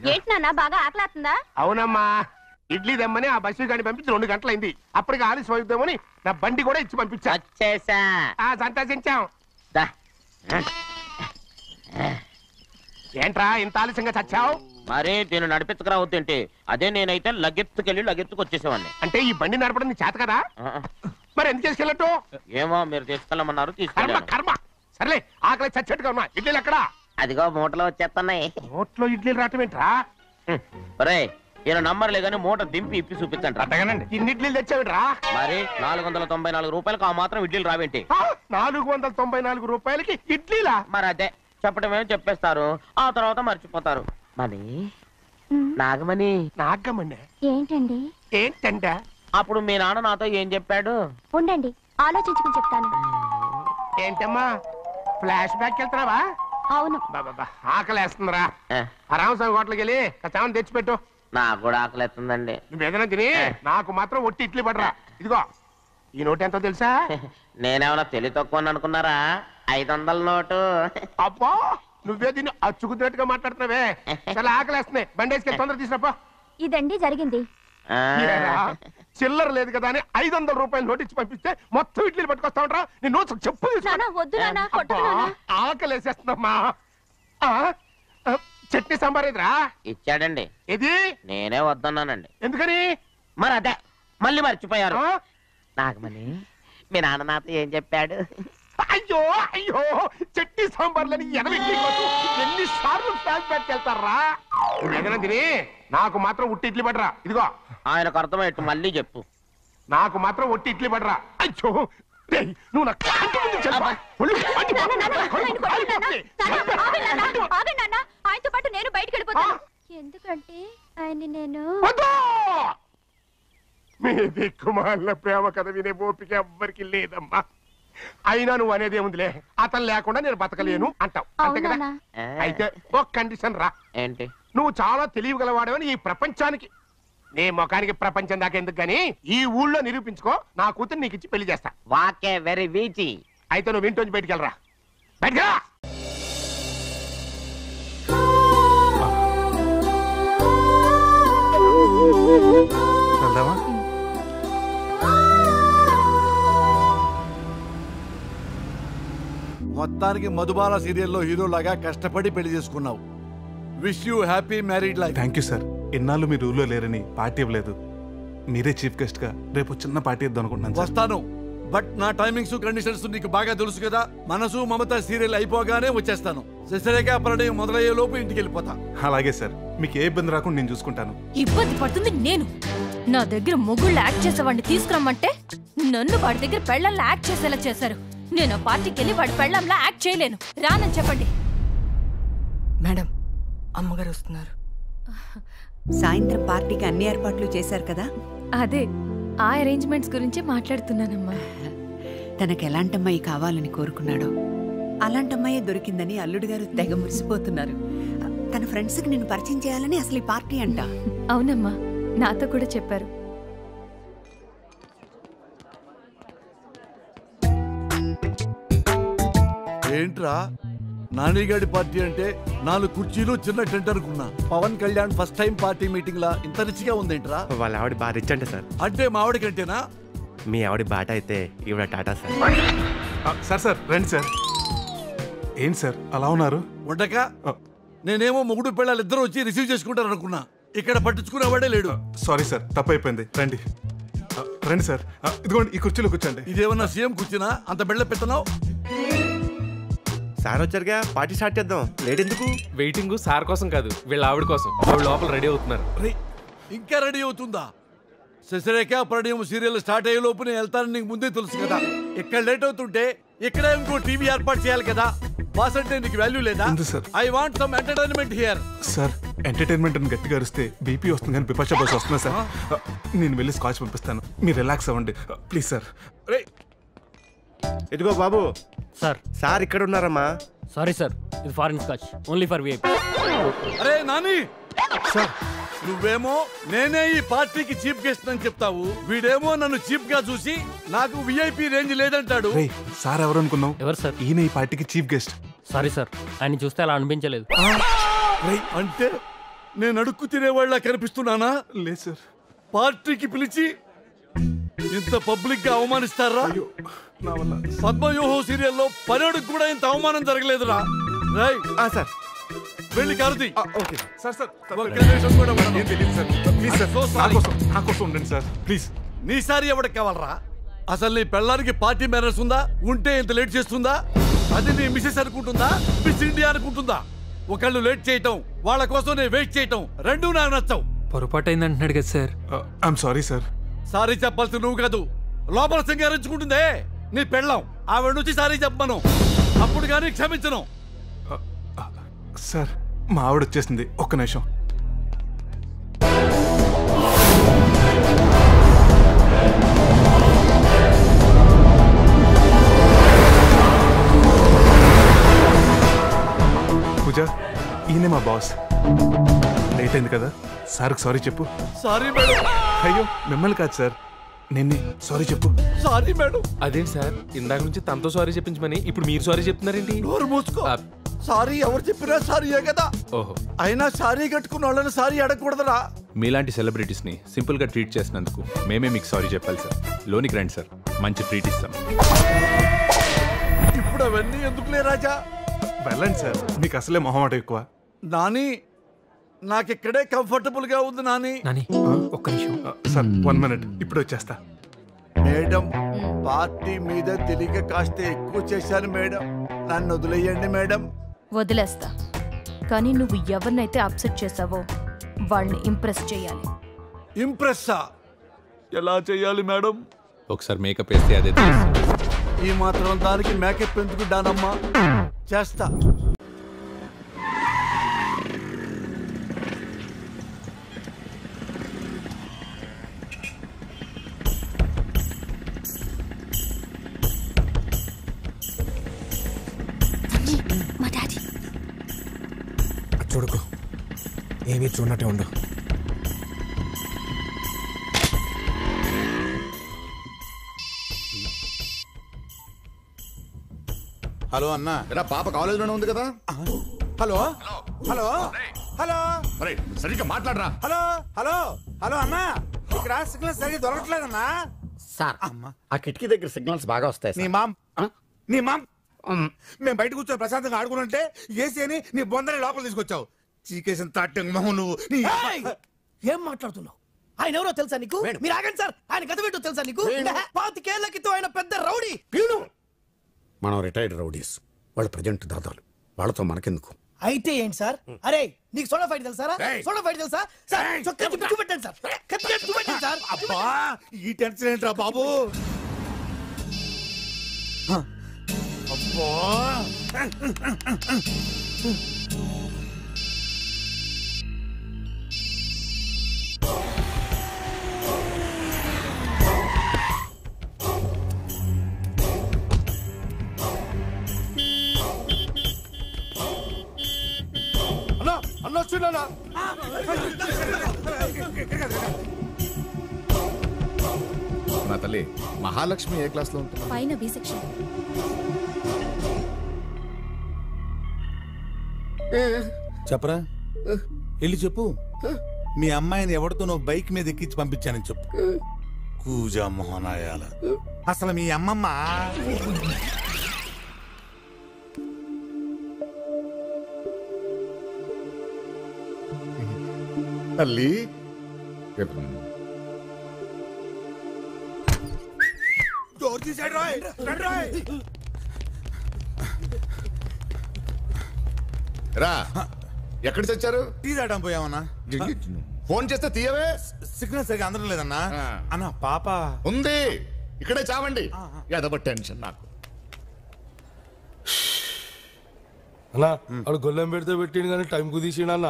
ఏంటి నాన్న బాగా ఆకలాతుందా అవునమ్మా ఇడ్లీ దమ్మని ఆ బస్సు గాని పంపించి రెండు గంటలైంది అప్పటికి ఆలస్యం అవుతామని నా బండి కూడా ఇచ్చి పంపించా వచ్చేసా ఆ సంతోషించాం దా. ఏంట్రా ఇంత ఆలస్యంగా చచ్చావు మరి దీన్ని నడిపించకరావద్దేంటి అదే నేనైతే లగెత్తుకెళ్ళి లగెత్తుకు వచ్చేసేవాడిని అంటే ఈ బండి నడపడం నీ చేత కదా ఆ, మరి ఎందుకు చేసుకెళ్ళట్టు ఏమో మీరు తీసుకెళ్ళమన్నారు కర్మ తీసుకెళ్ళాను కర్మ సర్లే ఆకలి చచ్చట్టుగా ఉన్నా ఇడ్లీలు ఎక్కడా అదిగో మూటలో వచ్చేస్తున్నాయి నోట్లో ఇడ్లీలు రావటం ఏంట్రా ఒరే ఈయన నంబర్లే కానీ మూట దింపి ఇప్పి చూపించండి అట్టగానండి ఇన్ని ఇడ్లీలు తెచ్చావిడ్రా మరి నాలుగు వందల తొంభై నాలుగు రూపాయలకు ఆ మాత్రం ఇడ్లీలు రావేంటి ఆ, నాలుగు వందల తొంభై నాలుగు రూపాయలకి ఇడ్లీలా మరి అదే చెప్పడమేమో చెప్పేస్తారు ఆ తర్వాత మర్చిపోతారు మరి నాగమణి నాగమ్మండి ఏంటండి ఏంటంట అప్పుడు మీ నాన్న నాతో ఏం చెప్పాడు ఉండండి ఆలోచించుకుని చెప్తాను ఏంటమ్మా ఫ్లాష్ బ్యాక్ వెళ్తున్నావా అవును బాబా ఆకలేస్తుందిరా ఏ, ఆ రామస్వామి హోటల్కి వెళ్ళి కచామని తెచ్చిపెట్టు నాకు కూడా ఆకలిస్తుందండి నువ్వు ఏదైనా తిని నాకు మాత్రం ఒట్టి ఇడ్లీ పడరా ఇదిగో ఈ నోటు ఎంతో తెలుసా నేనేమన్నా తెలివి తక్కువ అనుకున్నారా ఐదు వందల నోటు అబ్బా నువ్వే దీన్ని అచ్చుకుతున్నట్టుగా మాట్లాడుతున్నావే చాలా ఆకలేస్తున్నాయి బండేసుకెళ్ళి తొందర తీసినప్పా ఇదండి జరిగింది ఆ, చిల్లర లేదు కదా అని ఐదు వందల రూపాయలు నోటు ఇచ్చి పంపిస్తే మొత్తం ఇడ్లీలు పట్టుకొస్తా ఉంటా నీ నోట్స్ చెప్పు తీసుకో. నాన్న వద్దు నాన్న కొట్టదు అబ్బా, నాన్న ఆకలేసేస్తుందమ్మా ఆ, ఆ, చట్నీ సాంబార్ ఎదురా ఇచ్చాడండి ఇది నేనే వద్దన్నానండి ఎందుకని మరి అదే మళ్ళీ మర్చిపోయారు ఆ? నాగమణి మీ నాన్న నాతో ఏం చెప్పాడు అయ్యో అయ్యో చట్నీ సాంబార్లని ఎనభై ఎన్ని సార్లు ఫ్లాష్ బ్యాక్ వెళ్తారా ఏదైనా తిని నాకు మాత్రం ఉట్టి ఇడ్లీ పడరా ఇదిగో ఆయనకు అర్థమయ్యట్టు మళ్ళీ చెప్పు నాకు మాత్రం ఒట్టి ఇడ్లీ పడరా అయ్యో రేయ్, నువ్వు నా కంటి ముందు చెప్పా. ఒళ్ళు మండి నాన్న, నాన్న, కడుపు ఆయన కొట్టదు నాన్న. కాలిపోతుంది. నాన్న, ఆగండి నాన్న, ఆగండి నాన్న. ఆయనతో పాటు నేను బయటికి వెళ్ళిపోతాను ఆ. ఎందుకంటే ఆయన్ని నేను వద్దు! మీ దిక్కుమాలిన ప్రేమ కథ వినే ఓపిక ఎవ్వరికి లేదమ్మా అయినా నువ్వు అనేది ఏముందిలే అతను లేకుండా నేను బతకలేను అంటావు అంతే కదా అవునా ఆ, అయితే ఒక కండిషన్ రా ఏంటి నువ్వు చాలా తెలియగలవాడవని ఈ ప్రపంచానికి నీ ముఖానికి ప్రపంచం దాకా ఎందుకు గాని ఈ ఊళ్ళో నిరూపించుకో నా కూతురు నీకు ఇచ్చి పెళ్లి చేస్తా వాకే వెరీ వీచి అయితే నువ్వు ఇంటి బయటికి వెళ్ళరా బయటికి రా వెళ్దామా మొత్తానికి మధుబాల సీరియల్లో హీరోలాగా కష్టపడి పెళ్లి చేసుకున్నావు wish you happy married life thank you sir ఇన్నాళ్ళు మీరు ఊళ్ళో లేరని పార్టీ ఇవ్వలేదు మీరే చీఫ్ గెస్ట్ గా రేపు చిన్న పార్టీ ఇద్దాం అనుకుంటున్నాను సార్ వస్తాను బట్ నా టైమింగ్స్ కండిషన్స్ నీకు బాగా తెలుసు కదా మనసు మమత సీరియల్ అయిపోగానే వచ్చేస్తాను శశరేఖ ప్రణయం మొదలయ్యే లోపు ఇంటికి వెళ్ళిపోతా అలాగే సార్ మీకు ఏ ఇబ్బంది రాకుండా నేను చూసుకుంటాను ఇబ్బంది పడుతుంది నేను నా దగ్గర మొగుళ్ళు యాక్ట్ చేసేవాడిని తీసుకురమ్మంటే నన్ను వాడి దగ్గర పెళ్ళంలా యాక్ట్ చేసేలా చేశారు నేను ఆ పార్టీకి వెళ్ళి వాడి పెళ్ళంలా యాక్ట్ చేయలేను రానని చెప్పండి మేడం అమ్మగారు వస్తున్నారు సాయంత్రం పార్టీకి అన్ని ఏర్పాట్లు చేశారు కదా అదే ఆ అరేంజ్మెంట్స్ గురించి మాట్లాడుతున్నానమ్మా తనకు ఎలాంటమ్మాయి కావాలని కోరుకున్నాడో అలాంటమ్మాయే దొరికిందని అల్లుడు గారు తెగ మురిసిపోతున్నారు తన ఫ్రెండ్స్కి నేను పరిచయం చేయాలని అసలు ఈ పార్టీ అంట అవునమ్మా నాతో కూడా చెప్పారు ఏంట్రా నానిగాడి పార్టీ అంటే నాలుగు కుర్చీలు చిన్న టెంట్ అనుకున్నా Pawan Kalyan first time party meeting లా ఇంత రిచ్గా ఉందేంట్రా వాళ్ళ ఆవిడ బాగా రిచ్ అంటే సార్ అంటే మావిడి కంటేనా మీ ఆవిడ బాటా అయితే ఈవిడ టాటా సార్ ఆ, సార్ సార్ రండి సార్ ఏంటి సార్ అలా ఉన్నారు ఉండక ఆ, నేనేమో మొగుడు పిల్లలు ఇద్దరు వచ్చి రిసీవ్ చేసుకుంటారు అనుకున్నా ఇక్కడ పట్టించుకునేవాడే లేడు సారీ సార్ తప్పైపోయింది రండి ఆ, రండి సార్ ఆ, ఇదిగోండి ఈ కుర్చీలో కూర్చోండి ఇదేమన్నా సీఎం కూర్చున్నా అంత బెళ్ళ పెత్తనావు సార్ వచ్చారుగా పార్టీ స్టార్ట్ చేద్దాం లేట్ ఎందుకు వెయిటింగ్ సార్ కోసం కాదు వీళ్ళ ఆవిడ కోసం ఆవిడ లోపల రెడీ అవుతున్నారు రే, ఇంకా రెడీ అవుతుందా శశరేఖ ప్రణయం సీరియల్ స్టార్ట్ అయ్యే లోపు నేను వెళ్తానని నీకు ముందే తెలుసు కదా ఇక్కడ లేట్ అవుతుంటే ఇక్కడే ఇంకో టీవీ ఏర్పాటు చేయాలి కదా బాస్ అంటే నీకు వాల్యూ లేదా ఉంది sir. I want some entertainment here sir entertainment అని గట్టిగా అరిస్తే బీపీ వస్తుంది కానీ బిపాషా బస్ వస్తున్నా సార్ ఆ, నేను వెళ్ళి స్కాచ్ పంపిస్తాను మీరు రిలాక్స్ అవ్వండి ప్లీజ్ సార్ ఇదిగో బాబు సార్ సార్ ఇక్కడ ఉన్నారమ్మా సారీ సార్ ఇది foreign scotch only for VIP అరే నాని నువ్వేమో నేనే ఈ పార్టీకి చీఫ్ గెస్ట్ అని చెప్తావు వీడేమో నన్ను చీఫ్ గా చూసి నాకు విఐపి రేంజ్ లేదంటాడు రే సార్ ఎవరు అనుకున్నావు ఎవరు సార్ ఈయన ఈ పార్టీకి చీఫ్ గెస్ట్ సారీ సార్ ఆయన చూస్తే అలా అనిపించలేదు రేయ్, అంటే నేను అడుక్కు తినేవాళ్ళ కనిపిస్తున్నానా లేదు సార్ పార్టీకి పిలిచి ఇంత పబ్లిక్ గా అవమానిస్తారా నా వల్ల పద్మవ్యూహం సీరియల్లో పనుడికి కూడా ఇంత అవమానం జరగలేదురా రై సార్ వెళ్ళి కారుతి ఓకే సార్ సార్ ఒక్క నిమిషం కూడా ఉండను. ఏం తెలియదు సార్ ప్లీజ్ సార్ So నా sorry. కోసం నా కోసం ఉండండి సార్ ప్లీజ్ నీసారి ఎవరికి కావాలరా అసలు నీ పెళ్ళానికి పార్టీ మేనర్స్ ఉందా ఉంటే ఇంత లేట్ చేస్తుందా అది నీ మిసెస్ అనుకుంటుందా మిస్ ఇండియా అనుకుంటుందా ఒకళ్ళు లేట్ చేయటం వాళ్ళ కోసం నేను వెయిట్ చేయటం రెండూ నాకు నచ్చవు పొరపాటు అయింది అంటున్నాడు కదా sir I'm sorry sir sorry చెప్పాల్సి నువ్వు కాదు లోపల సింగారించుకుంటుందే నీ పెళ్ళం ఆవిడ నుంచి సారీ చెప్పమను అప్పుడు కానీ క్షమించను సార్ మా ఆవిడ వచ్చేసింది ఒక్క నిమిషం పూజ ఈయనే మా బాస్ లేట్ అయింది కదా సార్కి సారీ చెప్పు సారీ మేడం అయ్యో మిమ్మల్ని కాదు సార్ నిన్నే సారీ చెప్పు సారీ మేడం అదేంటి సార్ ఇందాక నుంచి తనతో సారీ చెప్పించమని ఇప్పుడు మీరు సారీ చెప్తున్నారేంటి నోరు మూసుకో ఆ, సారీ ఎవరు చెప్పినా సారీయే కదా ఓహో అయినా సారీ కట్టుకున్న వాళ్ళని సారీ అడగకూడదురా మీలాంటి సెలబ్రిటీస్ని సింపుల్గా ట్రీట్ చేసినందుకు మేమే మీకు సారీ చెప్పాలి సార్ లోనికి రండి సార్ మంచి ట్రీట్ ఇస్తాం ఇప్పుడు అవన్నీ ఎందుకులే రాజా వెళ్ళండి సార్ మీకు అసలే మొహమాట ఎక్కువ నాని నాకిక్కడే కంఫర్టబుల్ గా ఉంది నాని నాని ఒక్క నిమిషం సార్ వన్ మినిట్ ఇప్పుడు వచ్చేస్తా మేడం పార్టీ మీద తెలియక కాస్త ఎక్కువ చేశాను మేడం నన్ను వదిలేయండి మేడం వదిలేస్తా కానీ నువ్వు ఎవరినైతే అప్సెట్ చేసావో వాళ్ళని ఇంప్రెస్ చేయాలి ఇంప్రెస్సా ఎలా చేయాలి మేడం ఒకసారి మేకప్ వేస్తే అదే తెలుస్తుంది. ఈ మాత్రం దానికి మేకప్ ఎందుకు డానమ్మా చేస్తా మా డాడీ చూడుకో ఏమీ చూడనట్టే ఉండు హలో అన్న ఎరా పాప కాలేజీలోనే ఉంది కదా హలో హలో హలో మరి సరిగ్గా మాట్లాడరా హలో హలో హలో అన్న ఇక్కడ సిగ్నల్ సరిగ్గా దొరకట్లేదన్నా సార్ ఆ కిటికీ దగ్గర సిగ్నల్స్ బాగా వస్తాయి నీ సార్. మామ్ నీ మామ్ మేము బయట కూర్చొని ప్రశాంతంగా ఆడుకుంటుంటే ఏసీ అని నీ బొందని లోపల తీసుకొచ్చావు చీకేసిన తాటంగ్ మొహం నువ్వు నీ ఏం మాట్లాడుతున్నావు ఆయన ఎవరో తెలుసా నీకు మీరు ఆగండి సార్ ఆయన గత ఏంటో తెలుసా నీకు పాతికేళ్ల క్రితం ఆయన పెద్ద రౌడీ వీడు మనం రిటైర్డ్ రౌడీస్ వాళ్ళు ప్రజెంట్ దాదాలు వాళ్ళతో మనకెందుకు అయితే ఏంటి సార్ అరే నీకు సోడా ఫైట్ తెలుసారా ఏయ్. సోడా ఫైట్ తెలుసా సార్ చొక్కా తిప్పి చూపెట్టండి సార్ కత్తి కత్తి చూపెట్టండి సార్ అబ్బా ఈ టెన్షన్ ఏంట్రా బాబు అబ్బా అన్నా అన్న వచ్చిండన్నా నా తల్లి మహాలక్ష్మి ఏ క్లాస్ లో ఉంటుంది పైన బి సెక్షన్ చెప్పరా వెళ్ళి చెప్పు మీ అమ్మాయిని ఎవరితోనో బైక్ మీద ఎక్కించి పంపించానని చెప్పు కూజా మోహనాయాల అసలు మీ అమ్మమ్మ తల్లి డోర్ తీసాడు రాయ్ రండి రాయ్ రా ఎక్కడ చచ్చారు టీ తాగడం పోయామన్నా ఫోన్ చేస్తే తీయవే సిగ్నల్ సరిగా అందడం లేదన్నా అన్న పాప ఉంది ఇక్కడే చావండి ఎదవ టెన్షన్ నాకు అన్నా వాడు గొల్లెం పెడితే పెట్టిండు కానీ టైం కుదిసిండు అన్న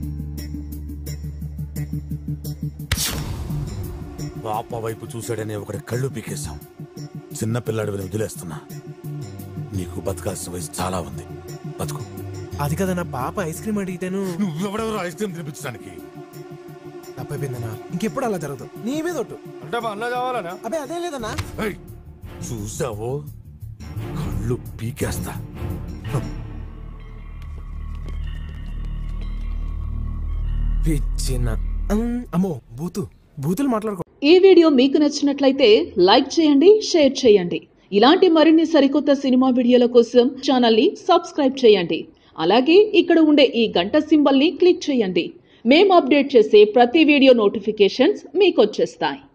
పాప వైపు చూశాడనే ఒకటి కళ్ళు పీకేశాం చిన్న పిల్లాడి వదిలేస్తున్నా నీకు బతకాల్సిన వయసు చాలా ఉంది బతుకు అది కదా నా పాప ఐస్ క్రీమ్ అడిగితేను నువ్వెవడెవరో ఐస్ క్రీమ్ తినిపించడానికి తప్పైపోయిందన్నా ఇంకెప్పుడు అలా జరగదు నీ మీద ఒట్టు అంటే మా అన్న కావాలనా అబ్బే అదే లేదన్నా ఏయ్, చూసావో కళ్ళు పీకేస్తా పిచ్చిన అమ్మో బూతు బూతులు మాట్లాడుకో ఈ వీడియో మీకు నచ్చినట్లయితే లైక్ చేయండి షేర్ చేయండి ఇలాంటి మరిన్ని సరికొత్త సినిమా వీడియోల కోసం ఛానల్ ని సబ్స్క్రైబ్ చేయండి అలాగే ఇక్కడ ఉండే ఈ గంట సింబల్ ని క్లిక్ చేయండి మేము అప్డేట్ చేసే ప్రతి వీడియో నోటిఫికేషన్స్ మీకు వచ్చేస్తాయి